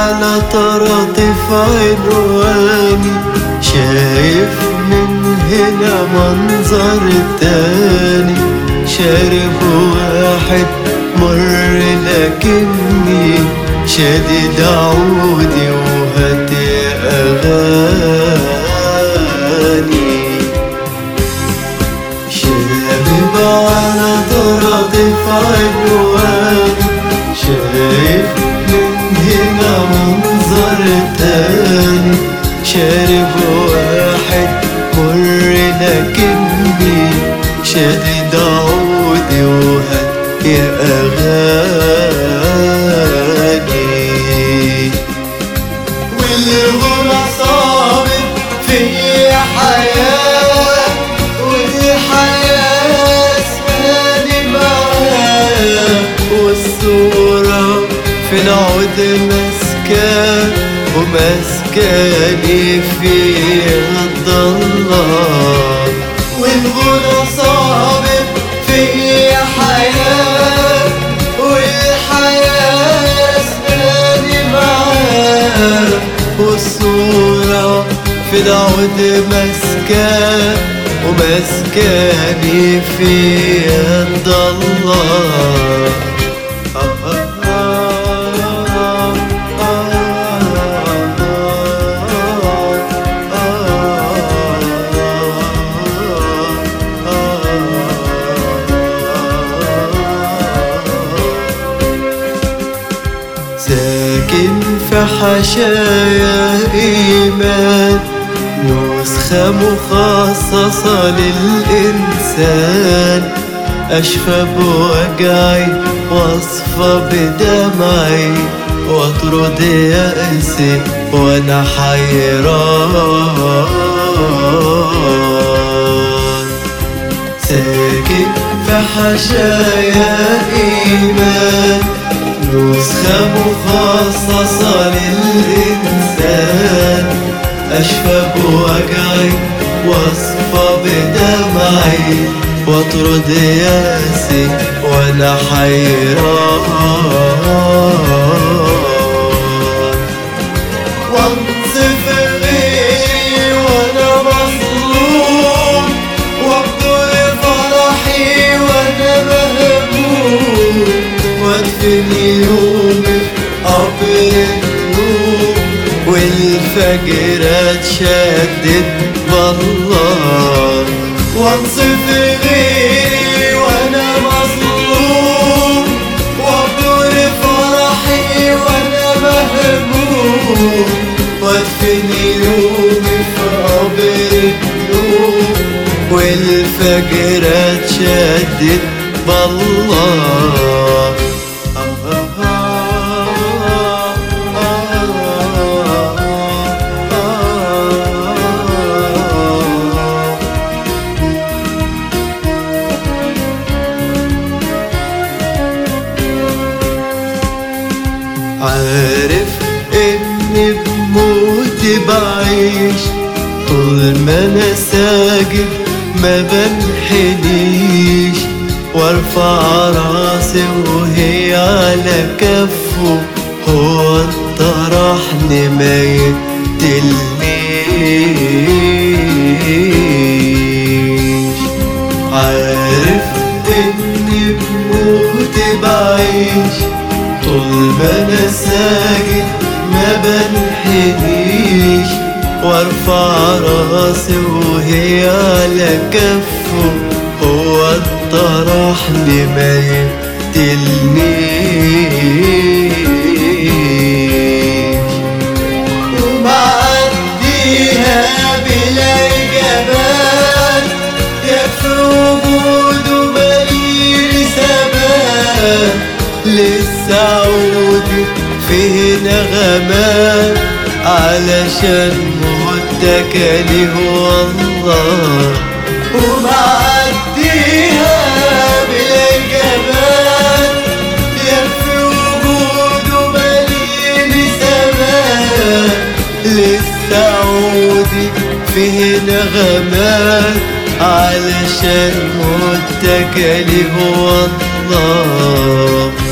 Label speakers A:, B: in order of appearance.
A: على طراطيف عنواني شايف من هنا منظر تاني شارب واحد مر لكني شادد عودي وهدي أغاني شارب على طراطيف عنواني شايف من هنا منظر تاني شارب واحد مر لكني شادد عودي وهد يا أغاني والغنى صابت في حياة والحياة اسماني معاه والصورة في العود ماسكاه وماسكاني فيها الضلال والغنى صابت في حياة والحياة اسماني معاه والصورة في العود ماسكاه وماسكاني فيها الضلال ساكن في حشايا إيمان نسخة مخصصة للإنسان أشفى بوجعي واصفى بدمعي واطرد يأسي وأنا حيران ساكن في حشايا إيمان نسخة مخصصة للإنسان أشفى بوجعي واصفى بدمعي واطرد ياسي وأنا حيران وانصف غيري وانا مظلوم وابدل فرحي وانا مهموم وادفن يومي قبر النوم والفجر اتشدد بالله وانصف غيري وانا مظلوم وابدل فرحي وانا مهموم وادفن يومي في قبر النوم والفجر اتشدد بالله عارف اني بموتي بعيش طول ما انا ساجد ما بنحنيش وارفع راسي وهي على كفه هو طرحني ما يقتلنيش عارف اني بموتي بعيش طول ما انا ساجد ما بنحنيش وارفع راسي وهي على كفه هو طرحني ما يقتلنيش ومعديها بلا جبال يكفي وجوده مليل ثبات للسعودي فيه نغمات علشان متكلي هو الله ومعديها بلا جبال يكفي وجوده مليل سماء للسعودي فيه نغمات علشان متكلي هو الله